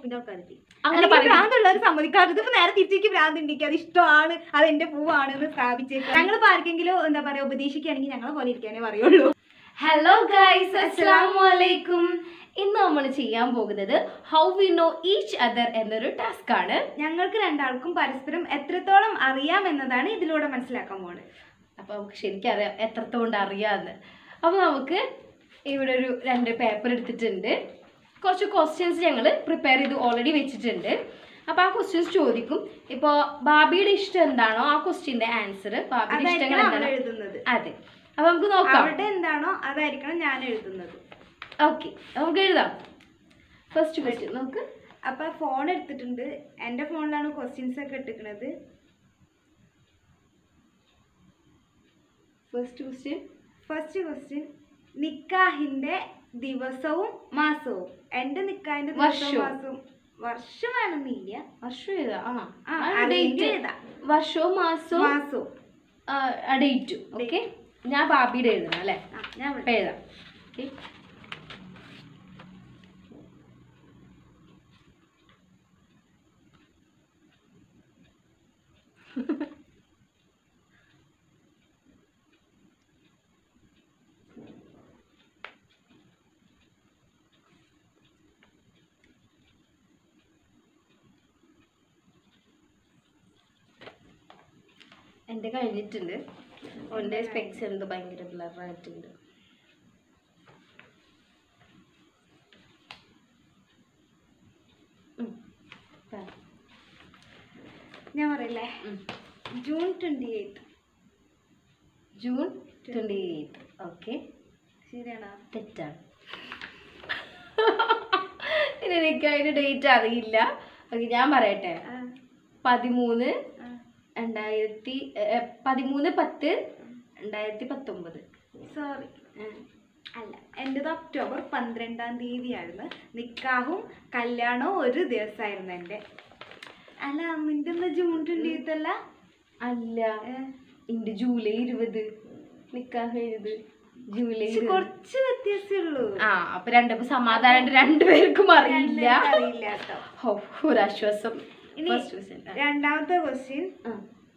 ഉപ്പിന്റെ ആൾക്കാരെത്തി അങ്ങനെ അല്ലെങ്കിൽ പറയും ഭ്രാന്തുള്ളവർ സമ്മതിക്കാറ് ഇതിപ്പോ നേരെ തിരിച്ചേക്ക് ഭ്രാന്ത് ഉണ്ടെങ്കിൽ അത് ഇഷ്ടമാണ് അത് എന്റെ പൂവാണ് എന്ന് സ്ഥാപിച്ചേക്കാം ഞങ്ങൾ ആർക്കെങ്കിലും എന്താ പറയാ ഉപദേശിക്കുകയാണെങ്കിൽ ഞങ്ങളെ പോലെ ഇരിക്കാനേ പറയുള്ളൂ ഹലോ ഗൈസ് അസ്സലാമു അലൈക്കും ഇന്ന് നമ്മൾ ചെയ്യാൻ പോകുന്നത് how we know each other എന്നൊരു ടാസ്ക് ആണ് ഞങ്ങൾക്ക് രണ്ടാൾക്കും പരസ്പരം എത്രത്തോളം അറിയാം എന്നതാണ് ഇതിലൂടെ മനസ്സിലാക്കാൻ പോകുന്നത് അപ്പോൾ നമുക്ക് ശരിക്കും അറിയാം എത്രത്തോണ്ട് അറിയാമെന്ന് അപ്പോൾ നമുക്ക് ഇവിടെ ഒരു രണ്ട് പേപ്പർ എടുത്തിട്ടുണ്ട് കുറച്ച് ക്വസ്റ്റ്യൻസ് ഞങ്ങൾ പ്രിപ്പയർ ചെയ്ത് ഓൾറെഡി വെച്ചിട്ടുണ്ട് അപ്പോൾ ആ ക്വസ്റ്റ്യൻസ് ചോദിക്കും ഇപ്പോൾ ബാബിയുടെ ഇഷ്ടം എന്താണോ ആ ക്വസ്റ്റ്യൻ്റെ ആൻസർ ബാബിയുടെ ഇഷ്ടങ്ങൾ അതായിരിക്കണം അവൾ എന്താണ് എഴുതുന്നത് അതെ അപ്പോൾ നമുക്ക് നോക്കാം അവളുടെ എന്താണോ അതായിരിക്കണം ഞാൻ എഴുതുന്നത് ഓക്കെ നമുക്ക് എഴുതാം ഫസ്റ്റ് ക്വസ്റ്റ്യൻ നമുക്ക് അപ്പൊ ഫോൺ എടുത്തിട്ടുണ്ട് എന്റെ ഫോണിലാണ് ക്വസ്റ്റ്യൻസ് ഒക്കെ ഇട്ടിക്കണത് ഫസ്റ്റ് ക്വസ്റ്റ്യൻ ഫസ്റ്റ് ക്വസ്റ്റ്യൻ നിക്കാഹിന്റെ ദിവസവും മാസവും എന്റെ നിക്കാഹിന്റെ ദിവസവും വർഷവും. മാസവും വർഷം വേണമെന്നില്ല വർഷം ഏതാ ആ ആ, ആ അറിയെങ്കിൽ ഡേറ്റ് എഴുതാം. വർഷവും മാസവും മാസവും ആ ഡേറ്റും ഓക്കെ ഞാൻ ബാബിയുടെ എഴുതണം അല്ലേ ആ, ഞാൻ അപ്പൊ വിളിക്കാം. എഴുതാം ഓക്കെ എൻ്റെ കഴിഞ്ഞിട്ടുണ്ട് ഓൻ്റെ സ്പെക്സ് എന്തോ ഭയങ്കര ബ്ലറായിട്ടുണ്ട് ഞാൻ പറയില്ലേ June twenty eighth June twenty eighth okay ശരിയാണോ തെറ്റാണ് ഇനി എനിക്ക് അതിൻ്റെ ഡേറ്റ് അറിയില്ല ഓക്കെ ഞാൻ പറയട്ടെ ആ, പതിമൂന്ന് ആ. രണ്ടായിരത്തി ഏ, പതിമൂന്ന് പത്ത് രണ്ടായിരത്തി പത്തൊമ്പത് സോറി അല്ല എൻ്റെത് ഒക്ടോബർ പന്ത്രണ്ടാം തീയതിയായിരുന്നു നിക്കാഹും കല്യാണവും ഒരു ദിവസമായിരുന്നു എൻ്റെ അല്ല നിന്റെ എന്താ ജൂൺ ട്വന്റി എയ്ത്ത് അല്ല അല്ല ഏ, എൻ്റെ ജൂലൈ ഇരുപത് നിക്കാഹ് എഴുത് ജൂലൈ പക്ഷെ ഇരുപത് കുറച്ച് വ്യത്യാസമേ ഉള്ളൂ ആ അപ്പൊ രണ്ടപ്പോ സമാധാനം രണ്ടുപേർക്കും അറിയില്ല രണ്ടുപേർക്കും അറിയില്ല കേട്ടോ ഹോ, ഒരാശ്വാസം ഇനി First question. ആ. രണ്ടാമത്തെ ക്വസ്റ്റ്യൻ ആ.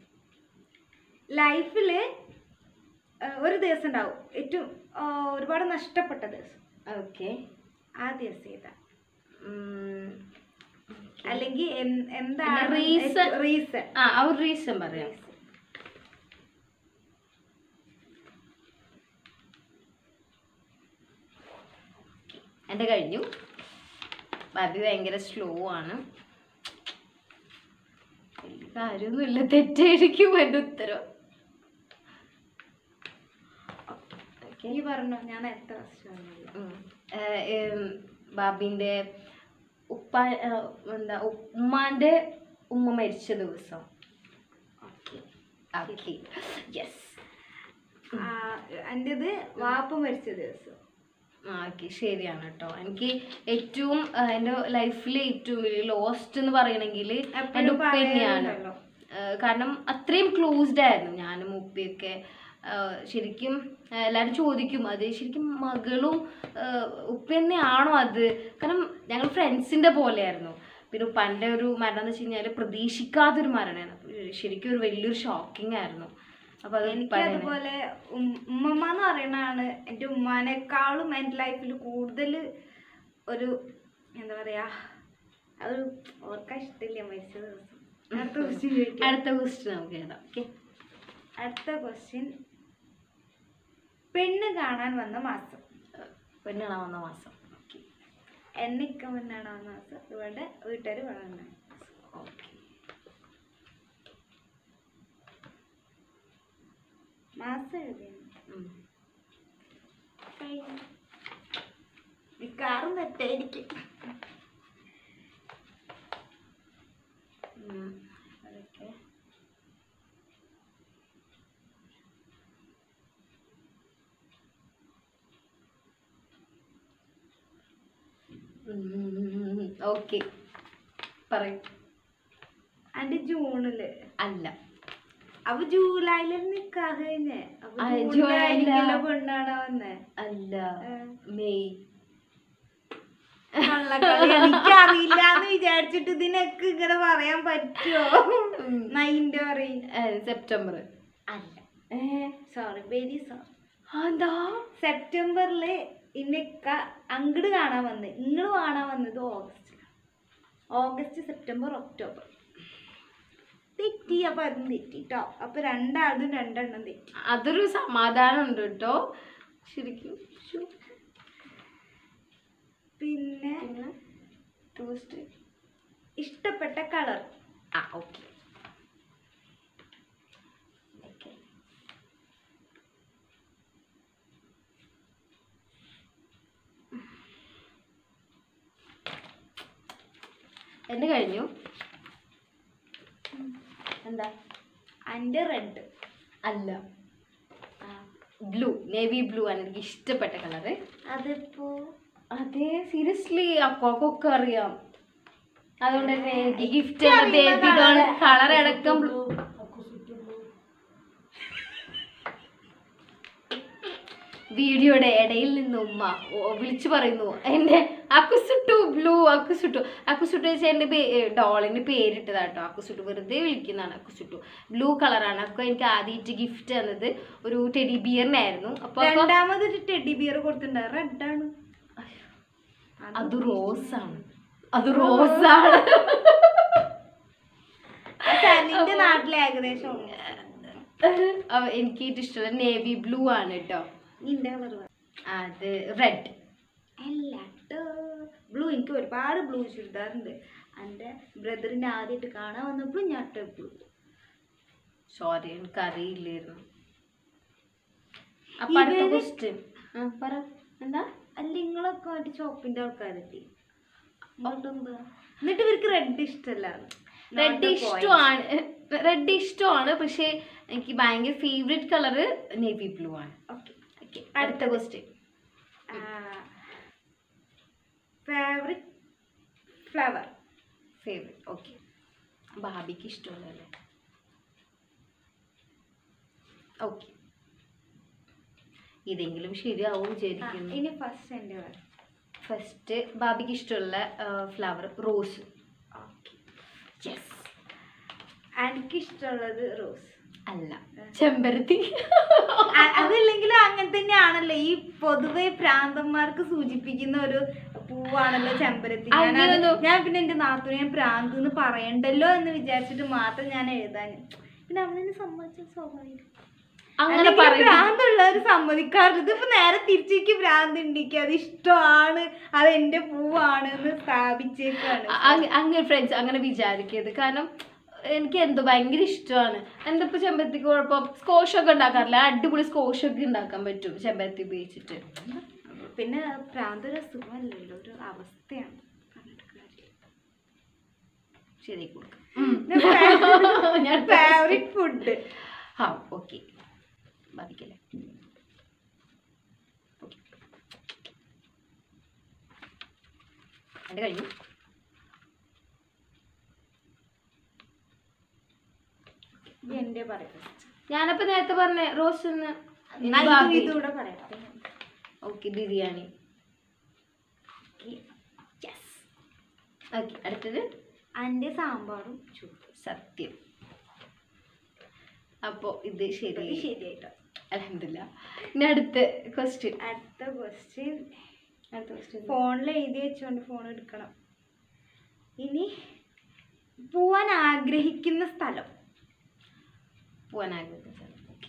ലൈഫില് ഒരു ദിവസം ഉണ്ടാവും ഏറ്റവും ആ, ഒരുപാട് നഷ്ടപ്പെട്ട ദിവസം ഓക്കെ ആ ദിവസം ഏതാ ഉം. അല്ലെങ്കിൽ എൻ- എന്താണ് reason- റീസൺ ആ ആ ഒരു റീസൺ പറയാം എൻ്റെ കഴിഞ്ഞു ബാബി ഭയങ്കര സ്ലോ ആണ് വലിയ കാര്യമൊന്നുമില്ല തെറ്റായിരിക്കും എൻ്റെ ഉത്തരം നീ പറഞ്ഞോ ഞാൻ എത്ര വർഷം ഉം. ഏഹ് ഏം, ബാബിന്റെ ഉപ്പ ഏഹ് എന്താ ഉമ്മാന്റെ ഉമ്മ മരിച്ച ദിവസം ഓക്കെ യെസ് എൻ്റെത് വാപ്പ മരിച്ച ദിവസം ഓക്കെ ശരിയാണ് കേട്ടോ എനിക്ക് ഏറ്റവും ഏഹ്, എൻ്റെ ലൈഫിൽ ഏറ്റവും വലിയ ലോസ്റ്റ് എന്ന് പറയണമെങ്കിൽ എൻ്റെ എപ്പോഴും ഉപ്പ തന്നെയാണ് പറയാറുണ്ടല്ലോ. ഏഹ് കാരണം അത്രയും ക്ലോസ്ഡ് ആയിരുന്നു ഞാനും ഉപ്പയൊക്കെ ഏഹ് ശരിക്കും ഏഹ് എല്ലാവരും ചോദിക്കും അത് ശരിക്കും മകളും ഏഹ് ഉപ്പ തന്നെയാണോ അത് കാരണം ഞങ്ങൾ ഫ്രണ്ട്സിൻ്റെ പോലെയായിരുന്നു പിന്നെ ഉപ്പാൻ്റെ ഒരു മരണം എന്ന് വെച്ച് കഴിഞ്ഞാൽ പ്രതീക്ഷിക്കാത്തൊരു മരണമാണ് അപ്പൊ ശരിക്കും ഒരു വലിയൊരു ഷോക്കിംഗ് ആയിരുന്നു അപ്പോൾ അത് എനിക്ക് ഉപ്പാനെ- അതുപോലെ ഉം- ഉമ്മമ്മ എന്ന് പറയുന്നതാണ് എൻ്റെ ഉമ്മാനേക്കാളും എൻ്റെ ലൈഫിൽ കൂടുതൽ ഒരു എന്താ പറയാ ഒരു ഓർക്കാൻ ഇഷ്ടമില്ല മരിച്ച ദിവസം അടുത്ത ക്വസ്റ്റ്യൻ ചോദിക്കാം അടുത്ത ക്വസ്റ്റ്യൻ നമുക്ക് എഴുതാം ഓക്കെ അടുത്ത ക്വസ്റ്റ്യൻ പെണ്ണ് കാണാൻ വന്ന മാസം പെണ്ണാണ് വന്ന മാസം ഓക്കെ എന്നിക്ക പെണ്ണാണ് വന്ന മാസം ഇവിടെ വീട്ടുകാർ വളർന്ന ഓക്കെ മാസം എഴുതിയാണ് മിക്കാറും തെറ്റായിരിക്കും അതൊക്കെ ഓക്കെ പറയൂ അതിന്റെ ജൂണില് അല്ല അപ്പൊ ജൂലൈയില് നിക്കാഹ് കഴിഞ്ഞേ അപ്പൊ ആ, ജൂണിലായിരിക്കല്ലോ ജൂലൈയിലാ. പെണ്ണാണ് വന്നേ അല്ല ഏ. മെയ് കള്ളക്കളി എനിക്കറിയില്ല എന്ന് വിചാരിച്ചിട്ട് ഇതിനൊക്കെ ഇങ്ങനെ പറയാൻ പറ്റുമോ നൈൻ്റെ പറയും സെപ്റ്റംബർ അല്ല സോറി വെരി സോറി എന്താ സെപ്റ്റംബറിൽ ഇന്നൊക്ക അങ്ങട് കാണാൻ വന്ന് നിങ്ങൾ കാണാൻ വന്നത് ഓഗസ്റ്റിലാണ് ഓഗസ്റ്റ് സെപ്റ്റംബർ ഒക്ടോബർ തെറ്റി അപ്പൊ അതും തെറ്റി കേട്ടോ അപ്പൊ രണ്ടാളും രണ്ടെണ്ണം തെറ്റി അതൊരു സമാധാനം ഉണ്ട് കേട്ടോ ശരിക്കും ശ്ശോ. പിന്നെ പിന്നെ ടൂസ്റ്റ് ഇഷ്ടപ്പെട്ട കളർ ആ ഓക്കെ എന്റെ കഴിഞ്ഞു എന്താ അതിന്റെ റെഡ് അല്ല ബ്ലൂ നേവി ബ്ലൂ ആണ് എനിക്ക് ഇഷ്ടപ്പെട്ട കളറ് അതിപ്പോ അതെ സീരിയസ്ലി അപ്പൊക്കെ അറിയാം അതുകൊണ്ട് തന്നെ എനിക്ക് ഗിഫ്റ്റ് അറിയുന്ന ബേബി ഡോൾ കളർ അടക്കം വീഡിയോയുടെ ഇടയിൽ നിന്ന് ഉമ്മ ഓ- വിളിച്ചു പറയുന്നു എൻ്റെ അക്കുസുട്ടു ബ്ലൂ അക്കുസുട്ടു അക്കുസുട്ടു വെച്ചാൽ എൻ്റെ ഡോളിന് പേരിട്ടതാ കേട്ടോ അക്കുസുട്ടു വെറുതെ വിളിക്കുന്നതാണ് അക്കുസുട്ടു ബ്ലൂ കളറാണ് അപ്പോൾ എനിക്ക് ആദ്യമായിട്ട് ഗിഫ്റ്റ് തന്നത് ഒരു ടെഡി ബിയറിനായിരുന്നു അപ്പോൾ രണ്ടാമതൊരു ടെഡി ബിയർ കൊടുത്തിട്ടുണ്ട് റെഡ് ആണ് അത് റോസാണ് അത് റോസാണ് സനിന്റെ നാട്ടിലെ ഏകദേശം ഉണ്ട്. അവ- എനിക്ക് ഏറ്റവും ഇഷ്ടമുള്ള നേവി ബ്ലൂ ആണ് കേട്ടോ നിന്റെ കളർ അത് റെഡ് അല്ല ബ്ലൂ എനിക്ക് ഒരുപാട് ബ്ലൂ ചുരിദാറുണ്ട് എൻ്റെ ബ്രദറിനെ ആദ്യമായിട്ട് കാണാൻ വന്നപ്പോഴും ഞാൻ ഇട്ട ബ്ലൂ സോറി എനിക്ക് അറിയില്ലായിരുന്നു അപ്പൊ അടുത്ത ഇവര്- ക്വസ്റ്റ്യൻ പറ എന്താ അല്ല നിങ്ങളൊക്കെ ആയിട്ട് ഷോപ്പിന്റെ ആൾക്കാരെത്തി എന്നിട്ടെന്താ എന്നിട്ട് ഇവർക്ക് റെഡ് ഇഷ്ടമല്ല റെഡ് ഇഷ്ടമാണ് റെഡ് ഇഷ്ടമാണ് പക്ഷേ എനിക്ക് ഭയങ്കര ഫേവറേറ്റ് കളറ് നേവി ബ്ലൂ ആണ് ഓക്കെ ഓക്കെ അടുത്ത question favourite flower favourite okay ഭാബിക്ക് ഇഷ്ടമല്ലല്ലേ ഓക്കെ ഇതെങ്കിലും ശരിയാവും വിചാരിക്കുന്നു ഇനി ഫസ്റ്റ് എൻ്റെ പറ ഫസ്റ്റ് ബാബിക്ക് ഇഷ്ടമുള്ള ഫ്ലവർ റോസ് ഓക്കെ യെസ് എനിക്ക് ഇഷ്ടമുള്ളത് റോസ് അല്ല ചെമ്പരത്തി അതില്ലെങ്കിലും അങ്ങനെ തന്നെയാണല്ലോ ഈ പൊതുവെ പ്രാന്തന്മാർക്ക് സൂചിപ്പിക്കുന്ന ഒരു പൂവാണല്ലോ ചെമ്പരത്തി ഞാൻ അത് അങ്ങനെയൊന്നും- ഞാൻ പിന്നെ എന്റെ നാത്തുനെ ഞാൻ പ്രാന്ത് എന്ന് പറയണ്ടല്ലോ എന്ന് വിചാരിച്ചിട്ട് മാത്രം ഞാൻ എഴുതാൻ പിന്നെ അവനെ സമ്മതിച്ച സ്വാഭാവികം അങ്ങനെ അല്ലെങ്കിൽ പറയും ഭ്രാന്തുള്ളവർ സമ്മതിക്കാറില്ല ഇതിപ്പോ നേരെ തിരിച്ചേക്ക് ഭ്രാന്ത് ഉണ്ടിക്ക് അത് ഇഷ്ടമാണ് അത് എന്റെ പൂവാണ് എന്ന് സ്ഥാപിച്ചേക്കാണ് അങ്ങനെ ഫ്രണ്ട്സ് അങ്ങനെ വിചാരിക്കരുത് കാരണം എനിക്ക് എന്തോ ഭയങ്കര ഇഷ്ടമാണ് എന്താ ഇപ്പോൾ ചെമ്പരത്തിക്ക് കുഴപ്പം സ്കോഷൊക്കെ ഉണ്ടാക്കാറില്ല അടിപൊളി സ്കോഷൊക്കെ ഉണ്ടാക്കാൻ പറ്റും ചെമ്പരത്തി ഉപയോഗിച്ചിട്ട് പിന്നെ ഭ്രാന്ത് ഒരു അസുഖമല്ലല്ലോ ഒരു അവസ്ഥയാണ് പറഞ്ഞിട്ട് കാര്യമില്ല. ശരി കൊടുക്കാം ഞാൻ ഫേവറേറ്റ് ഫുഡ് ആ ഓക്കെ ബാധിക്കല്ലേ ഓക്കെ എൻ്റെ കഴിഞ്ഞു എന്റെ പറയാം ഞാനപ്പോ നേരത്തെ പറഞ്ഞ റോസ് എന്ന് ഇതൂടെ പറയാം ഓക്കെ ബിരിയാണി ഓക്കെ അടുത്തത് അതിന്റെ സാമ്പാറും ചൂട് സത്യം അപ്പോൾ ഇത് ശരി ഇത് ശരിയായിട്ടോ അലഹമില്ല ഇനി അടുത്ത ക്വസ്റ്റ്യൻ അടുത്ത ക്വസ്റ്റ്യൻ അടുത്ത ക്വസ്റ്റ്യൻ ഫോണിൽ എഴുതി വെച്ചുകൊണ്ട് ഫോൺ എടുക്കണം ഇനി പോവാൻ ആഗ്രഹിക്കുന്ന സ്ഥലം പോവാൻ ആഗ്രഹിക്കുന്ന ഓക്കെ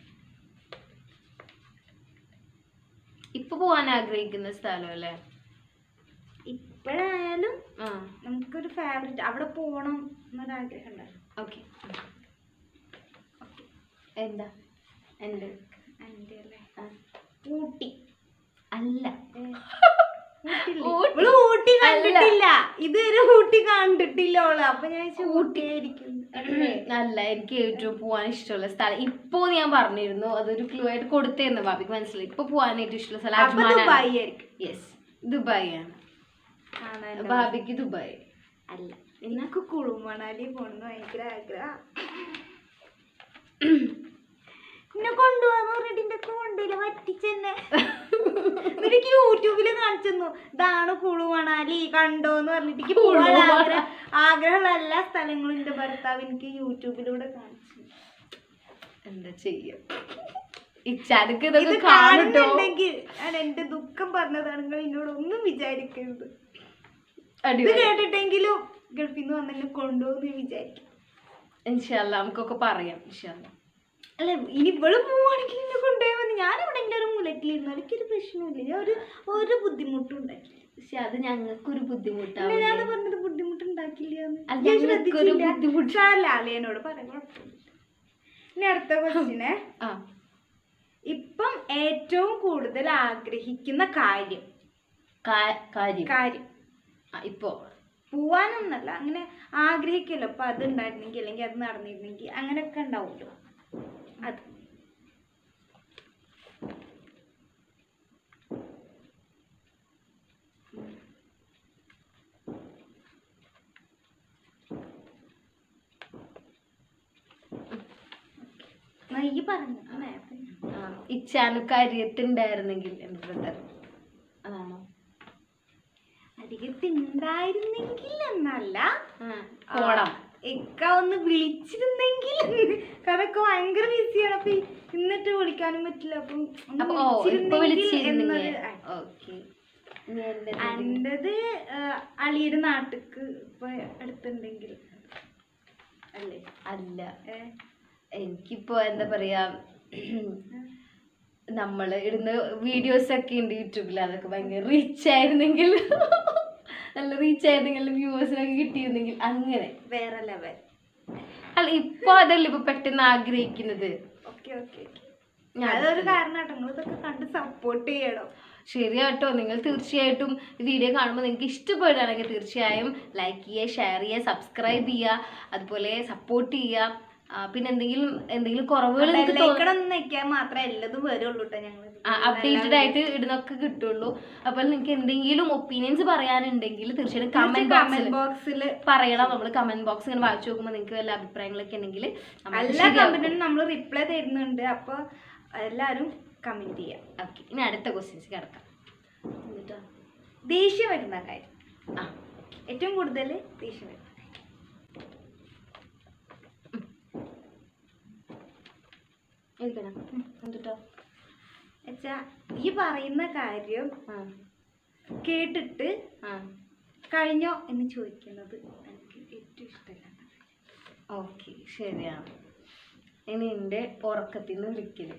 ഇപ്പൊ പോവാൻ ആഗ്രഹിക്കുന്ന സ്ഥലം അല്ലേ ഇപ്പോഴായാലും ആ നമുക്കൊരു ഫേവറേറ്റ് അവിടെ പോകണം എന്നൊരാഗ്രഹം ഉണ്ടായിരുന്നു ഓക്കെ എന്താ എൻ്റെ എൻ്റെ അല്ലേ ആ. ഊട്ടി അല്ല ഏ, ഊട്ടിയില്ലേ? ഊട്ടി. ഇവള് ഊട്ടി അല്ല. കണ്ടിട്ടില്ല ഇതുവരെ ഊട്ടി കണ്ടിട്ടില്ല ഓള് അപ്പൊ ഞാൻ വിചാരിച്ചു ഊട്ടിയായിരിക്കും അല്ലേ? അല്ല എനിക്ക് ഏറ്റവും പോകാൻ ഇഷ്ടമുള്ള സ്ഥലം ഇപ്പോ ഞാൻ പറഞ്ഞിരുന്നു അതൊരു ക്ലൂ ആയിട്ട് കൊടുത്തിരുന്നു ബാബിക്ക് മനസ്സിലായി ഇപ്പൊ പോകാനായിട്ട് ഇഷ്ടമുള്ള സ്ഥലം അപ്പൊ ദുബായ് അജ്മാനാണ് ആയിരിക്കും യെസ് ദുബായ് ആണ് കാണാൻ ബാബിക്ക് ദുബായ് അല്ല എനിക്ക് കുളു മണാലി പോണെന്ന് ഭയങ്കര ആഗ്രഹം എന്നെ കൊണ്ടുപോകാന്ന് പറഞ്ഞിട്ട് എന്റെ കൊണ്ടുപോയില്ല പറ്റിച്ചെന്നെ എനിക്ക് യൂട്യൂബിൽ കാണിച്ചു ഇതാണ് കുളു മണാലി കണ്ടോന്ന് പറഞ്ഞിട്ട് എനിക്ക് കുളു പോകാൻ മണാലി. ആഗ്രഹം ആഗ്രഹമുള്ള എല്ലാ സ്ഥലങ്ങളും എന്റെ ഭർത്താവ് എനിക്ക് യൂട്യൂബിലൂടെ കാണിച്ചു എന്താ ചെയ്യ ഇച്ചാനക്ക് ഇത് ഇതൊക്കെ കാണട്ടോ കാണുന്നുണ്ടെങ്കിൽ ഞാൻ എന്റെ ദുഃഖം പറഞ്ഞതാണ് നിങ്ങൾ എന്നോട് ഒന്നും വിചാരിക്കരുത് ഇത് അടിപൊളി കേട്ടിട്ടെങ്കിലും ഗൾഫിൽ നിന്ന് വന്നെന്നെ കൊണ്ടുപോകുന്നു വിചാരിക്കും ഇൻഷാല്ല നമുക്കൊക്കെ പറയാം ഇൻഷാല്ല അല്ല ഇനി ഇവള് പോവാണെങ്കിൽ എന്നെ കൊണ്ടുപോയാൽ മതി ഞാൻ ഇവിടെ എൻ്റെ ഒരു മുലക്കിലിരുന്നു എനിക്കൊരു പ്രശ്നമില്ല ഞാൻ ഒരു ഒരു ബുദ്ധിമുട്ടും ഉണ്ടാക്കില്ല പക്ഷെ അത് ഞങ്ങൾക്കൊരു അല്ല, ബുദ്ധിമുട്ടാവും ഞാൻ പറഞ്ഞത് ബുദ്ധിമുട്ടുണ്ടാക്കില്ല അത് ഞങ്ങൾക്കൊരു ബുദ്ധിമുട്ട്. അളിയനോട് പറയാം കുഴപ്പമില്ല ഇനി അടുത്ത ക്വസ്റ്റിനെ ആ ഇപ്പം ഏറ്റവും കൂടുതൽ ആഗ്രഹിക്കുന്ന കാര്യം കാ- കാര്യം കാര്യം ആ, ഇപ്പോ പോവാനൊന്നല്ല അങ്ങനെ ആഗ്രഹിക്കല്ലോ അപ്പൊ അത് ഉണ്ടായിരുന്നെങ്കിൽ അല്ലെങ്കിൽ അത് നടന്നിരുന്നെങ്കിൽ അങ്ങനെയൊക്കെ ഉണ്ടാവുമല്ലോ അത് എന്നാ ഈ പറഞ്ഞു ആ നേരത്തെ ആ, ഇച്ചാനു കരിയത്തുണ്ടായിരുന്നെങ്കിൽ എന്റെ ബ്രദർ അതാണോ അരികത്തുണ്ടായിരുന്നെങ്കിൽ എന്നല്ല ആ, പോണം ഇക്ക ഒന്ന് വിളിച്ചിരുന്നെങ്കിൽ കാരണം ഇക്ക ഭയങ്കര ബിസിയാണ് അപ്പൊ ഈ ഇന്നിട്ട് വിളിക്കാനും പറ്റില്ല അപ്പം ഒന്ന് അപ്പൊ ഓ ഇപ്പൊ വിളിച്ചിരുന്നെങ്കിൽ വിളിച്ചിരുന്നെങ്കിൽ എന്നൊരു ആ. ഓക്കെ ഇനി എന്റെ എന്റേത് അളിയുടെ നാട്ടിക്ക് ഇപ്പൊ അടുത്തുണ്ടെങ്കിൽ അല്ലേ അല്ല ഏ? എനിക്കിപ്പോ എന്താ പറയാ നമ്മള് ഇടുന്ന വീഡിയോസ് ഒക്കെ ഉണ്ട് യൂട്യൂബിൽ അതൊക്കെ ഭയങ്കര റീച്ച് ആയിരുന്നെങ്കിൽ നല്ല റീച്ച് ആയിരുന്നെങ്കിൽ വ്യൂവേഴ്സിനൊക്കെ കിട്ടിയിരുന്നെങ്കിൽ അങ്ങനെ വേറെ ലെവൽ അല്ല ഇപ്പൊ അതല്ല ഇപ്പൊ പെട്ടെന്ന് ആഗ്രഹിക്കുന്നത് ഓക്കെ ഓക്കെ ഓക്കെ ഞാൻ അതൊരു കാരണമാട്ടോ നിങ്ങൾ ഇതൊക്കെ കണ്ട് സപ്പോർട്ട് ചെയ്യണം ശരിയാട്ടോ നിങ്ങൾ തീർച്ചയായിട്ടും വീഡിയോ കാണുമ്പോൾ നിങ്ങൾക്ക് ഇഷ്ടപ്പെടുകയാണെങ്കിൽ തീർച്ചയായും ലൈക്ക് ചെയ്യുക ഷെയർ ചെയ്യുക സബ്സ്ക്രൈബ് ചെയ്യുക അതുപോലെ സപ്പോർട്ട് ചെയ്യുക ആ, പിന്നെ എന്തെങ്കിലും എന്തെങ്കിലും കുറവുകൾ നിങ്ങൾക്ക് തോന്നുന്നു ബെല്ലൈക്കൺ നെക്കാൻ മാത്രമേ എല്ലതും വരുള്ളൂ കേട്ടോ ഞങ്ങൾ അപ്ഡേറ്റഡ് ആയിട്ട് ഇടുന്നൊക്കെ കിട്ടുള്ളൂ അപ്പോൾ നിങ്ങൾക്ക് എന്തെങ്കിലും ഒപ്പീനിയൻസ് പറയാനുണ്ടെങ്കിൽ തീർച്ചയായും കമന്റ് ബോക്സിൽ കമന്റ് ബോക്സിൽ പറയണം നമ്മൾ കമന്റ് ബോക്സ് ഇങ്ങനെ വായിച്ചു നോക്കുമ്പോൾ നിങ്ങൾക്ക് വല്ല അഭിപ്രായങ്ങളൊക്കെ ഉണ്ടെങ്കിൽ നമുക്ക് എല്ലാ ശരിയാക്കും. കമന്റിനും നമ്മൾ റിപ്ലൈ തരുന്നുണ്ട് അപ്പൊ എല്ലാരും കമന്റ് ചെയ്യാം ഓക്കെ ഇനി അടുത്ത ക്വസ്റ്റ്യൻസ് കിടക്കാം എന്നിട്ടോ ദേഷ്യം വരുന്ന കാര്യം ആ ഏറ്റവും കൂടുതൽ ദേഷ്യം വരുന്ന കാര്യം എഴുതണം എന്നിട്ടോ വെച്ചാ ഈ പറയുന്ന കാര്യം ആ കേട്ടിട്ട് ആ കഴിഞ്ഞോ എന്ന് ചോദിക്കുന്നത് എനിക്ക് ഏറ്റവും ഇഷ്ടമില്ല ഓക്കെ ശരിയാണ് ഇനി എൻ്റെ ഉറക്കത്തിൽ നിന്ന് വിളിക്കല്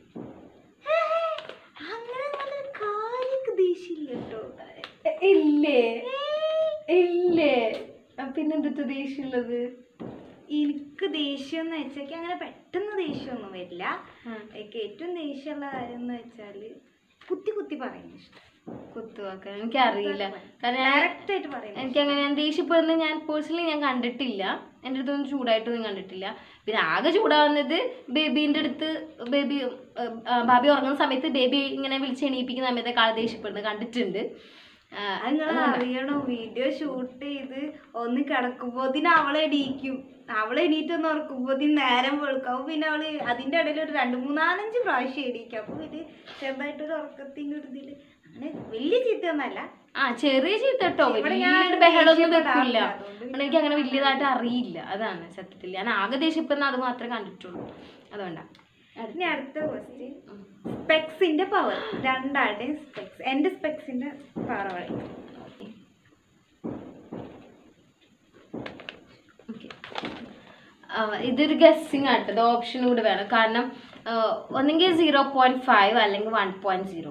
അങ്ങനെ നല്ലൊരു കാര്യക്ക് ദേഷ്യമില്ല കേട്ടോ ഇല്ലേ ഇല്ലേ ആ, പിന്നെന്താ ദേഷ്യമുള്ളത് എനിക്ക് ദേഷ്യം എന്ന് വെച്ചാൽ അങ്ങനെ പെട്ടെന്ന് ദേഷ്യമൊന്നും വരില്ല എനിക്ക് ഏറ്റവും ദേഷ്യമുള്ള കാര്യം എന്ന് വെച്ചാല് കുത്തി കുത്തി പറയുന്നത് ഇഷ്ടം കുത്തുവാക്കാൻ എനിക്കറിയില്ല കാരണം ഞാൻ ഡയറക്റ്റ് ആയിട്ട് പറയുന്നത് എനിക്കങ്ങനെ ഞാൻ ദേഷ്യപ്പെടുന്നത് ഞാൻ പേഴ്സണലി ഞാൻ കണ്ടിട്ടില്ല എൻ്റെ അടുത്തൊന്നും ചൂടായിട്ടൊന്നും കണ്ടിട്ടില്ല പിന്നെ ആകെ ചൂടാവുന്നത് ബേബീൻ്റെ അടുത്ത് ബേബി ബാബി ഉറങ്ങുന്ന സമയത്ത് ബേബി ഇങ്ങനെ വിളിച്ച് എണീപ്പിക്കുന്ന സമയത്ത് ആൾ ദേഷ്യപ്പെടുന്നത് കണ്ടിട്ടുണ്ട് ആ, നിങ്ങൾ അറിയണോ വീഡിയോ ഷൂട്ട് ചെയ്ത് ഒന്ന് കിടക്കുമ്പോതിന് അവളെ എണീക്കും അവളെ എണീറ്റൊന്ന് ഉറക്കുമ്പോതിന് നേരം വെളുക്കും അപ്പൊ പിന്നെ അവള് അതിന്റെ ഇടയിൽ ഒരു രണ്ട് മൂന്നാലഞ്ച് പ്രാവശ്യം എണീക്കും അപ്പൊ ഇത് ചെറുതായിട്ടൊരു ഉറക്കത്തിന്റെ ഒരു ഇതില് അങ്ങനെ വലിയ ചീത്തയൊന്നല്ല ആ ചെറിയ ചീത്ത കേട്ടോ ഇവിടെ ഞാൻ വലിയൊരു ബഹളമൊന്നും ദേഷ്യപ്പെടാറില്ല. വെക്കില്ല അതുകൊണ്ട് അതുകൊണ്ട് എനിക്ക് അങ്ങനെ വലിയതായിട്ട് അറിയില്ല അതാണ് സത്യത്തിൽ ഞാൻ ആകെ ദേഷ്യപ്പെടുന്ന അത് മാത്രമേ കണ്ടിട്ടുള്ളൂ അതുകൊണ്ടാണ് ഇനി അടുത്ത ക്വസ്റ്റ്യൻ സ്പെക്സിന്റെ പവർ രണ്ടാളുടെയും സ്പെക്സ് എന്റെ സ്പെക്സിന്റെ പവർ പറയും Okay. ആ, ഇതൊരു ഗസ്സിങ് ആട്ടോ ഇത് ഓപ്ഷൻ കൂടെ വേണം കാരണം ആ, ഒന്നെങ്കിൽ സീറോ പോയിന്റ് ഫൈവ് അല്ലെങ്കിൽ വൺ പോയിന്റ് സീറോ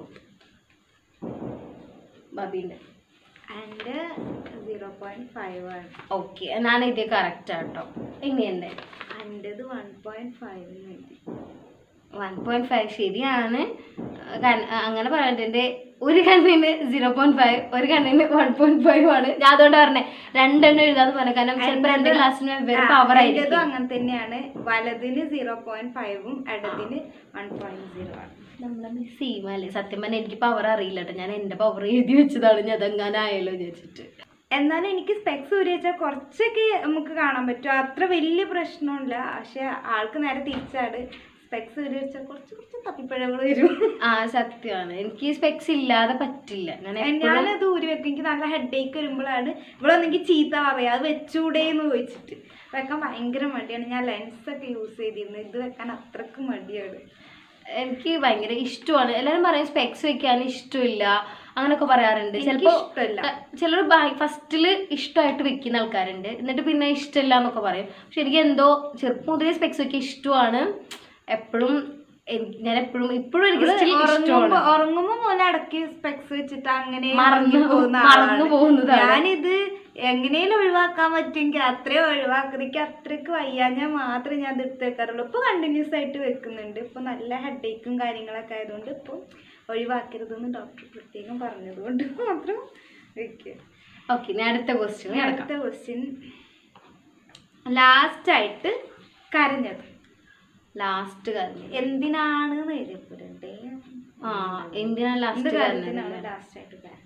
ബബീൻ്റെ എന്റെ സീറോ പോയിന്റ് ഫൈവ് ആണ് ഓക്കെ ഞാൻ ഇത് കറക്റ്റ് ആട്ടോ ഇനി എൻ്റെ എന്റേത് one point five one point five ശരിയാണ് കാരണം അങ്ങനെ പറയണ്ട എൻ്റെ ഒരു കണ്ണിന് സീറോ പോയിന്റ് ഫൈവ് ഒരു കണ്ണിന് വൺ പോയിന്റ് ഫൈവ് ആണ് ഞാൻ അതുകൊണ്ട് പറഞ്ഞേ രണ്ടെണ്ണം എഴുതാന്ന് പറഞ്ഞു കാരണം ചിലപ്പോൾ രണ്ട് ക്ലാസ്സിന് വെവ്വേറെ പവർ എന്റേതും ആയിരിക്കും അങ്ങനെ തന്നെയാണ് വലതിന് സീറോ പോയിന്റ് ഫൈവും ഇടതിന് വൺ പോയിന്റ് സീറോ ആണ് നമ്മളെ മിസ് ചെയ്യുമല്ലേ സത്യം പറഞ്ഞാൽ എനിക്ക് പവർ അറിയില്ല കേട്ടോ ഞാൻ എൻ്റെ പവർ എഴുതി വെച്ചതാണ് ഞാൻ അതെങ്ങാനായാലോ വിചാരിച്ചിട്ട് എന്നാലും എനിക്ക് സ്പെക്സ് ഊരി വെച്ചാൽ കുറച്ചൊക്കെ നമുക്ക് കാണാൻ പറ്റും അത്ര വലിയ പ്രശ്നമില്ല പക്ഷെ ആൾക്ക് നേരെ തിരിച്ചാട് സ്പെക്സ് ഒരു വെച്ചാൽ കുറച്ച് കുറച്ച് തപ്പിപ്പഴകൾ വരും ആ സത്യമാണ് എനിക്ക് സ്പെക്സ് ഇല്ലാതെ പറ്റില്ല ഞാൻ എപ്പോഴും ഞാനത് ഊരി വെക്കും എനിക്ക് നല്ല ഹെഡേക്ക് വരുമ്പോഴാണ് ഇവിടെ ഒന്നെങ്കിൽ ചീത്ത പറയാം അത് വെച്ചൂടേന്ന് ചോദിച്ചിട്ട് വെക്കാൻ ഭയങ്കര മടിയാണ് ഞാൻ ലെൻസ് ഒക്കെ യൂസ് ചെയ്തിരുന്നു ഇത് വെക്കാൻ അത്രക്ക് മടിയാണ് എനിക്ക് ഭയങ്കര ഇഷ്ടമാണ് എല്ലാവരും പറയും സ്പെക്സ് വെക്കാൻ ഇഷ്ടമില്ല അങ്ങനെയൊക്കെ പറയാറുണ്ട് എനിക്ക് ചിലപ്പോൾ ഇഷ്ടമല്ല. ചിലർ ഫസ്റ്റിൽ ഇഷ്ടമായിട്ട് വെക്കുന്ന ആൾക്കാരുണ്ട് എന്നിട്ട് പിന്നെ ഇഷ്ടമില്ല എന്നൊക്കെ പറയും പക്ഷെ എനിക്ക് എന്തോ ചെറുപ്പം മുതലേ സ്പെക്സ് വെക്കാൻ ഇഷ്ടമാണ് എപ്പോഴും ഞാൻ എപ്പോഴും ഇപ്പോഴും എനിക്ക് still ഉറങ്ങുമ്പോ ഇഷ്ടമാണ് ഉറങ്ങുമ്പോ പോലെ അടക്കി സ്പെക്സ് വെച്ചിട്ട് അങ്ങനെ മറന്നു ഉറങ്ങി പോകുന്ന മറന്നു ആളാണ്. പോകുന്നതാണ്. ഞാനിത് എങ്ങനെയും ഒഴിവാക്കാൻ പറ്റുമെങ്കിൽ അത്രയും ഒഴിവാക്കുന്നത് എനിക്ക് അത്രയ്ക്ക് വയ്യാഞ്ഞാൽ മാത്രമേ ഞാൻ ഇത് എടുത്ത് വെക്കാറുള്ളൂ ഇപ്പൊ കണ്ടിന്യൂസ് ആയിട്ട് വെക്കുന്നുണ്ട് ഇപ്പൊ നല്ല ഹെഡേക്കും കാര്യങ്ങളൊക്കെ ആയതുകൊണ്ട് ഇപ്പൊ ഒഴിവാക്കരുതെന്ന് ഡോക്ടർ പ്രത്യേകം പറഞ്ഞതുകൊണ്ട് മാത്രം വെക്കുക ഓക്കെ ഞാൻ അടുത്ത ക്വസ്റ്റ്യൻ കിടക്കാം അടുത്ത ക്വസ്റ്റ്യൻ ലാസ്റ്റ് ആയിട്ട് കരഞ്ഞത് ലാസ്റ്റ് കാര്യം എന്തിനാണ് എഴുതിയപ്പോഴേ ആ എന്തിനാ എന്ത് ലാസ്റ്റ് കാര്യത്തിനാണ് കാര്യം ലാസ്റ്റ് ആയിട്ട് കരഞ്ഞത്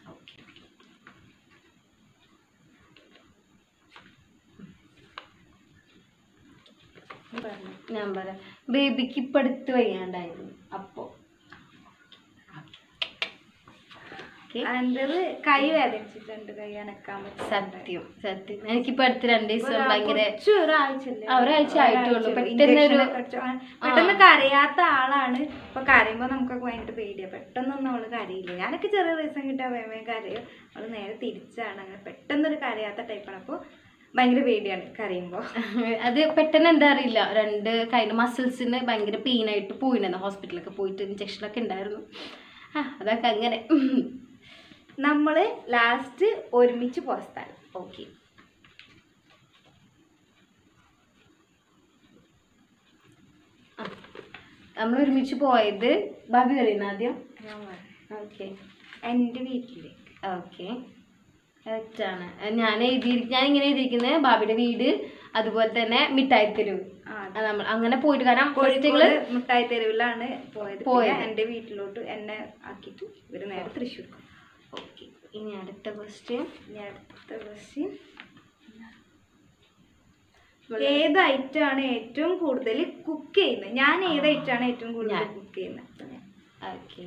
നീ പറഞ്ഞോ. ഞാൻ പറയാം ബേബിക്ക് ഇപ്പം അടുത്ത് വയ്യാണ്ടായിരുന്നു അപ്പോൾ ഓക്കെ എന്റേത് കൈ വേദനിച്ചിട്ടുണ്ട് കൈ അനക്കാൻ പറ്റും സത്യം സത്യം എനിക്കിപ്പോൾ അടുത്ത് രണ്ട് ദിവസം ഭയങ്കര ഒരാഴ്ച ആ, ഒരാഴ്ച ആയിട്ടുള്ളൂ. പെട്ടെന്ന് ഒരു- പെട്ടെന്ന് കരയാത്ത ആളാണ് ഇപ്പൊ കരയുമ്പോ നമുക്കൊക്കെ ഭയങ്കര പേടിയാ പെട്ടെന്നൊന്നും അവള് കരയില്ല ഞാനൊക്കെ ചെറിയ ദിവസം കിട്ടാൻ വേഗം വേഗം കരയും അവള് നേരെ തിരിച്ചാണ് അങ്ങനെ പെട്ടെന്നൊരു കരയാത്ത ടൈപ്പാണ് അപ്പൊ ഭയങ്കര പേടിയാണ് കരയുമ്പോ അത് പെട്ടെന്ന് എന്താ അറിയില്ല രണ്ട് കൈൻ്റെ മസിൽസിന് ഭയങ്കര പെയിനായിട്ട് പോയിട്ടുണ്ടായിരുന്നു ഹോസ്പിറ്റലൊക്കെ പോയിട്ട് ഇഞ്ചക്ഷനൊക്കെ ഉണ്ടായിരുന്നു ആ അതൊക്കെ അങ്ങനെ നമ്മള് ലാസ്റ്റ് ഒരുമിച്ച് പോയ സ്ഥലം ഓക്കെ നമ്മൾ ഒരുമിച്ച് പോയത് ബാബി പറയുന്ന ആദ്യം ഞാൻ പറഞ്ഞു. ഓക്കെ എന്റെ വീട്ടിലേക്ക് ഓക്കെ കറക്റ്റാണ് ഞാൻ എഴുതി ഞാൻ ഇങ്ങനെ എഴുതിയിരിക്കുന്നത് ബാബിയുടെ വീട് അതുപോലെ തന്നെ മിഠായി തെരുവ് ആ അത് നമ്മൾ അങ്ങനെ പോയിട്ട് കാരണം കോഴിക്കോട് കോഴിക്കോട് മിഠായി തെരുവിലാണ് പോയത് പോയത്. പിന്നെ എന്റെ വീട്ടിലോട്ട് എന്നെ ആക്കിയിട്ട് ഇവര് നേരെ തൃശ്ശൂർ ഓക്കെ ഇനി അടുത്ത ക്വസ്റ്റ്യൻ ഇനി അടുത്ത ക്വസ്റ്റ്യൻ ഏത് ഐറ്റം ആണ് ഏറ്റവും കൂടുതൽ കുക്ക് ചെയ്യുന്നത് ഞാൻ ഏത് ഐറ്റം ആണ് ഏറ്റവും കൂടുതൽ ഞാൻ. കുക്ക് ചെയ്യുന്നത് ഓക്കെ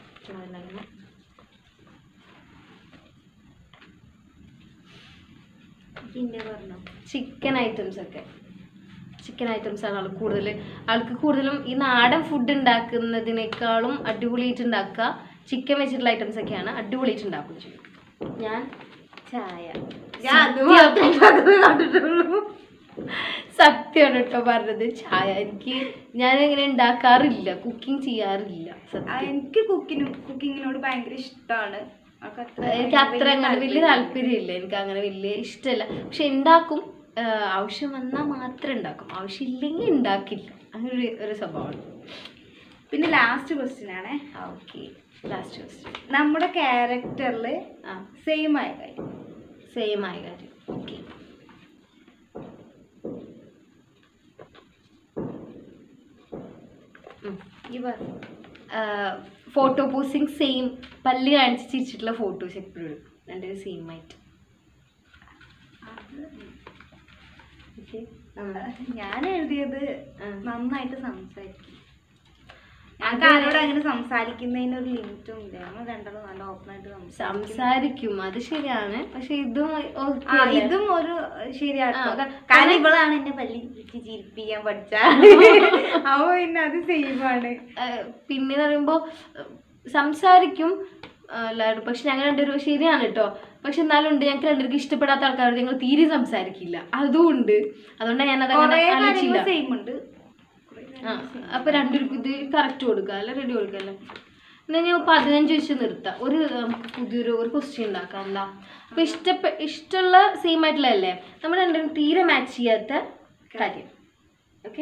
ഹിന്റെ പറഞ്ഞോ ചിക്കൻ ഐറ്റംസ് ഒക്കെ ചിക്കൻ ഐറ്റംസ് ആണ് ആൾ കൂടുതൽ ആൾക്ക് കൂടുതലും ഈ നാടൻ ഫുഡ് ഉണ്ടാക്കുന്നതിനേക്കാളും അടിപൊളിയായിട്ട് ഉണ്ടാക്കുക ചിക്കൻ വെച്ചിട്ടുള്ള ഐറ്റംസ് ഒക്കെയാണ് അടിപൊളിയായിട്ട് ഉണ്ടാക്കുകയും ചെയ്യും ഞാൻ ചായ ഞാൻ അത് മാത്രമേ ഉണ്ടാക്കുന്നത് കണ്ടിട്ടുള്ളൂ സത്യമാണ് കേട്ടോ പറഞ്ഞത് ചായ എനിക്ക് ഞാൻ ഇങ്ങനെ ഉണ്ടാക്കാറില്ല കുക്കിംഗ് ചെയ്യാറില്ല ആ, സത്യം എനിക്ക് കുക്കിനും കുക്കിങ്ങിനോട് ഭയങ്കര ഇഷ്ടമാണ് എനിക്ക് അത്ര അങ്ങനെ വലിയ താല്പര്യമില്ല എനിക്ക് അങ്ങനെ വലിയ ഇഷ്ടമല്ല പക്ഷെ ഉണ്ടാക്കും ആ, ആവശ്യം വന്നാൽ മാത്രം ഉണ്ടാക്കും ആവശ്യമില്ലെങ്കിൽ ഉണ്ടാക്കില്ല അങ്ങനെ ഒരു ഒരു സ്വഭാവമാണ് പിന്നെ ലാസ്റ്റ് ക്വസ്റ്റ്യൻ ആണേ ഓക്കെ ലാസ്റ്റ് ക്വസ്റ്റ്യൻ നമ്മുടെ ക്യാരക്ടറിൽ ആ സെയിം ആയ കാര്യം സെയിം ആയ കാര്യം ഓക്കെ ഈ പറഞ്ഞു ഫോട്ടോ പോസിങ് സെയിം പല്ല് കാണിച്ച് ചിരിച്ചിട്ടുള്ള ഫോട്ടോസ് എപ്പോഴും എടുക്കും രണ്ടുപേരും സെയിം ആയിട്ട് ഓക്കെ ഞാൻ എഴുതിയത് ആ. നന്നായിട്ട് സംസാരിക്കും അത് ഞങ്ങൾക്ക് ആരോട് അങ്ങനെ സംസാരിക്കുന്നതിന് ഒരു ലിമിറ്റും ഇല്ല നമ്മൾ രണ്ടാളും നല്ല ഓപ്പൺ ആയിട്ട് സംസാരിക്കും സംസാരിക്കും അത് ശരിയാണ് പക്ഷെ ഇതും okay ആ അല്ലേ? ഇതും ഒരു ശരിയാട്ടോ ആ, ക- കാരണം ഇവളാണ് എന്നെ പല്ലി പിടിച്ച് ചിരിപ്പിക്കാൻ പഠിച്ച അവ പിന്നെ അത് സെയിമാണ് ഏഹ് പിന്നെ പറയുമ്പോൾ സംസാരിക്കും ആ, എല്ലാവരും പക്ഷെ ഞങ്ങൾ രണ്ടുപേരും ശരിയാണ് കേട്ടോ പക്ഷെ എന്നാലും ഉണ്ട് ഞങ്ങൾക്ക് രണ്ടുപേർക്ക് ഇഷ്ടപ്പെടാത്ത ആൾക്കാരോട് ഞങ്ങൾ തീരെ സംസാരിക്കില്ല അതും ഉണ്ട് അതുകൊണ്ടാണ് ഞാനത് അങ്ങനെ കൊറേ ആലോചിച്ചില്ല കാര്യങ്ങൾ സെയിം ഉണ്ട് കുറേ ആ കാര്യങ്ങൾ same. അപ്പൊ രണ്ടുപേർക്കും ഇത് കറക്റ്റ് കൊടുക്കുക അല്ല റെഡി കൊടുക്കല്ലേ എന്നാൽ ഞാൻ പതിനഞ്ച് വെച്ച് നിർത്താം ഒരു നമുക്ക് പുതിയൊരു ഒരു ക്വസ്റ്റ്യൻ ഉണ്ടാക്കാം എന്താ അപ്പൊ ഇഷ്ടപ്പെ ഇഷ്ടമുള്ള സെയിം ആയിട്ടുള്ളതല്ലേ നമ്മൾ രണ്ടുപേരും തീരെ മാച്ച് ചെയ്യാത്ത കാര്യം ഓക്കെ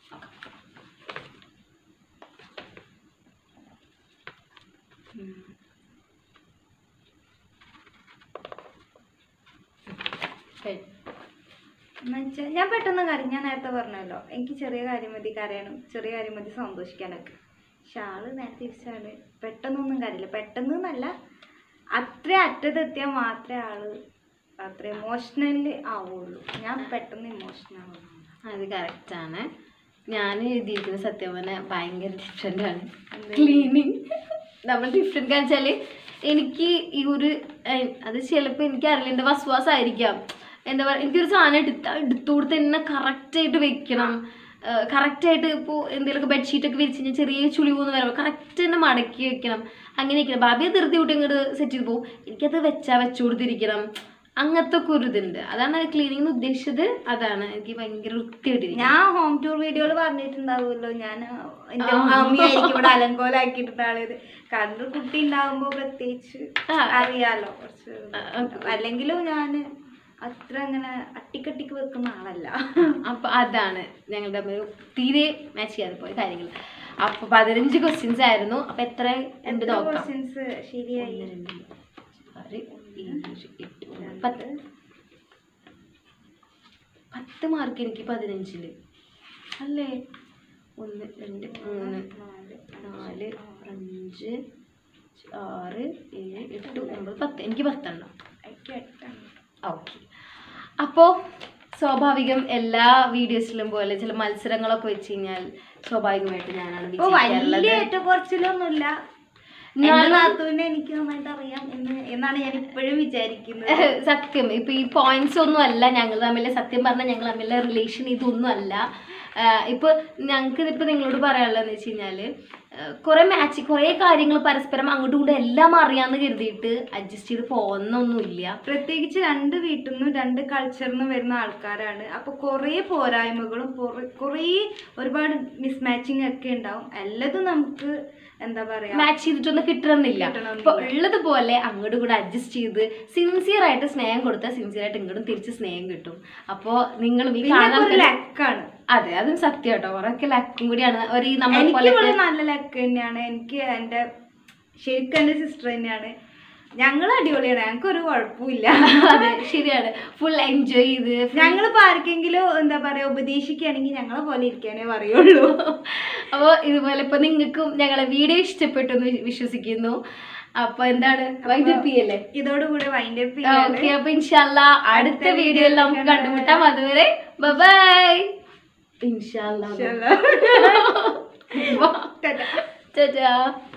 എന്നുവെച്ചാൽ ഞാൻ പെട്ടെന്ന് കരയും ഞാൻ നേരത്തെ പറഞ്ഞല്ലോ എനിക്ക് ചെറിയ കാര്യം മതി കരയണം ചെറിയ കാര്യം മതി സന്തോഷിക്കാനൊക്കെ പക്ഷെ ആള് നേരെ തിരിച്ചാണ് പെട്ടെന്നൊന്നും കരയില്ല പെട്ടെന്ന് എന്നല്ല അത്ര അറ്റത്തെത്തിയാൽ മാത്രമേ ആള് അത്ര ഇമോഷണലി ആവുള്ളൂ ഞാൻ പെട്ടെന്ന് ഇമോഷണൽ ആവുള്ളൂ അത് കറക്റ്റാണ് ഞാൻ എഴുതിയിരിക്കുന്ന സത്യം പറഞ്ഞാൽ ഭയങ്കര ഡിഫറെൻ്റ് ആണ് ക്ലീനിങ് നമ്മൾ ഡിഫറെൻ്റ് കാരണം വെച്ചാൽ എനിക്ക് ഈ ഒരു ഏഹ്, അത് ചിലപ്പോൾ എനിക്ക് അറിയില്ല എൻ്റെ വസ്വാസമായിരിക്കാം എന്താ പറയുക എനിക്കൊരു സാധനം എടുത്ത എടുത്തു കൊടുത്ത് തന്നെ കറക്റ്റായിട്ട് വെക്കണം കറക്റ്റായിട്ട് ഇപ്പോൾ എന്തെങ്കിലുമൊക്കെ ബെഡ്ഷീറ്റൊക്കെ വിരിച്ച് കഴിഞ്ഞാൽ ചെറിയ ചുളി പോകുന്ന വരവ് കറക്റ്റ് തന്നെ മടക്കി വെക്കണം അങ്ങനെയൊക്കെ ഭാവിയെ ധൃതി കൂട്ടി ഇങ്ങോട്ട് സെറ്റ് ചെയ്ത് പോകും എനിക്കത് വെച്ചാൽ വെച്ചു കൊടുത്തിരിക്കണം അങ്ങനത്തെ ഒക്കെ ഒരു ഇതുണ്ട് അതാണ് ക്ലീനിങ് ഉദ്ദേശിച്ചത് അതാണ് എനിക്ക് ഭയങ്കര വൃത്തിയായിട്ടിരിക്കും ഞാൻ ഹോം ടൂർ വീഡിയോയിൽ പറഞ്ഞിട്ടുണ്ടാവുമല്ലോ ഞാൻ എന്റെ മമ്മിയായിരിക്കും ഇവിടെ അലങ്കോലാക്കിയിട്ടുണ്ടായത് കാരണം ഒരു കുട്ടി ഉണ്ടാവുമ്പോ പ്രത്യേകിച്ച് ആ. അറിയാലോ കുറച്ച് ആ, അല്ലെങ്കിലും ഞാൻ അത്ര അങ്ങനെ അട്ടിക്കട്ടിക്ക് വെക്കുന്ന ആളല്ല അപ്പൊ അതാണ് ഞങ്ങളുടെ തമ്മിൽ തീരെ മാച്ച് ചെയ്യാതെ പോയ കാര്യങ്ങൾ അപ്പൊ പതിനഞ്ച് ക്വസ്റ്റ്യൻസ് ആയിരുന്നു അപ്പൊ എത്ര ഉണ്ട് എത്ര നോക്കാം ക്വസ്റ്റ്യൻസ് ശരിയായി ഒന്ന്, രണ്ട്, ആറ്, ഏഴ്, എട്ട്, ഒമ്പത്, പത്ത് പത്ത് മാർക്ക് എനിക്ക് പതിനഞ്ചില് അല്ലേ ഒന്ന് രണ്ട് മൂന്ന് നാല് അഞ്ച് ആറ് ഏഴ് എട്ട് ഒമ്പത് പത്ത് എനിക്ക് പത്തെണ്ണം എനിക്ക് എട്ടെണ്ണം. ഓക്കെ അപ്പോൾ സ്വാഭാവികം എല്ലാ വീഡിയോസിലും പോലെ ചില മത്സരങ്ങളൊക്കെ വെച്ച് കഴിഞ്ഞാൽ സ്വാഭാവികമായിട്ട് ഞാനാണ് ഇപ്പൊ വിജയിക്കാറുള്ളത് വലിയ ഏറ്റക്കുറച്ചിലൊന്നുമില്ല ഞാൻ- എന്റെ നാത്തുവിനെ എനിക്ക് നന്നായിട്ട് അറിയാം എന്ന് എന്നാണ് ഞാൻ ഇപ്പോഴും വിചാരിക്കുന്നത് സത്യം ഇപ്പൊ ഈ പോയിന്റ്സ് ഒന്നും അല്ല ഞങ്ങൾ തമ്മിൽ സത്യം പറഞ്ഞാൽ ഞങ്ങൾ തമ്മിലുള്ള റിലേഷൻ ഇതൊന്നും അല്ല ആഹ് ഇപ്പൊ ഞങ്ങൾക്ക് ഇപ്പൊ നിങ്ങളോട് പറയാനുള്ളതെന്ന് വെച്ച് കഴിഞ്ഞാല് ആഹ് കുറെ മാച്ച് കുറെ കാര്യങ്ങൾ പരസ്പരം അങ്ങോട്ടും ഇങ്ങോട്ടും എല്ലാം അറിയാന്ന് കരുതിയിട്ട് അഡ്ജസ്റ്റ് ചെയ്ത് പോകുന്നൊന്നുമില്ല പ്രത്യേകിച്ച് രണ്ട് വീട്ടിൽ നിന്നും രണ്ട് കൾച്ചറിൽ നിന്നും വരുന്ന ആൾക്കാരാണ് അപ്പൊ കുറേ പോരായ്മകളും കുറേ- കുറേ ഒരുപാട് മിസ്മാച്ചിങ് ഒക്കെ ഉണ്ടാവും എല്ലാതും നമുക്ക് എന്താ പറയാ മാച്ച് ചെയ്തിട്ടൊന്നും കിട്ടണമെന്നില്ല കിട്ടണമെന്നില്ല. അപ്പൊ ഉള്ളതുപോലെ അങ്ങോട്ടും കൂടെ അഡ്ജസ്റ്റ് ചെയ്ത് സിൻസിയർ ആയിട്ട് സ്നേഹം കൊടുത്താൽ സിൻസിയർ ആയിട്ട് ഇങ്ങോട്ടും തിരിച്ച് സ്നേഹം കിട്ടും അപ്പോ നിങ്ങളും ഈ പിന്നെ കാണാൻ ഒരു ലക്കാണ് അതെ അതും സത്യം കേട്ടോ കുറെയൊക്കെ ലക്കും കൂടിയാണ് ഒരു ഈ നമ്മളെ എനിക്ക് പോലെ ഇവിടെ നല്ല ലക്ക് തന്നെയാണ് എനിക്ക് എൻ്റെ ശരിക്കും എൻ്റെ സിസ്റ്റർ തന്നെയാണ് ഞങ്ങൾ അടിപൊളിയാണ് ഞങ്ങൾക്ക് ഒരു കുഴപ്പമില്ല അതെ ശരിയാണ് ഫുൾ എൻജോയ് ചെയ്ത് ഞങ്ങളിപ്പോ ആർക്കെങ്കിലും എന്താ പറയാ ഉപദേശിക്കുകയാണെങ്കിൽ ഞങ്ങളെ പോലെ ഇരിക്കാനേ പറയുള്ളൂ അപ്പോൾ ഇതുപോലെ ഇപ്പൊ നിങ്ങൾക്കും ഞങ്ങളെ വീഡിയോ ഇഷ്ടപ്പെട്ടു എന്ന് വിശ്വസിക്കുന്നു അപ്പൊ എന്താണ് വൈൻഡപ്പ് ചെയ്യല്ലേ ഇതോടുകൂടി വൈൻഡ് അപ്പ് ഓക്കെ അപ്പൊ ഇൻഷാല്ല അടുത്ത വീഡിയോയിൽ നമുക്ക് കണ്ടുമുട്ടാം അതുവരെ ബൈ ഇൻഷാല്ല ചെയ്യാം ചേച്ചാ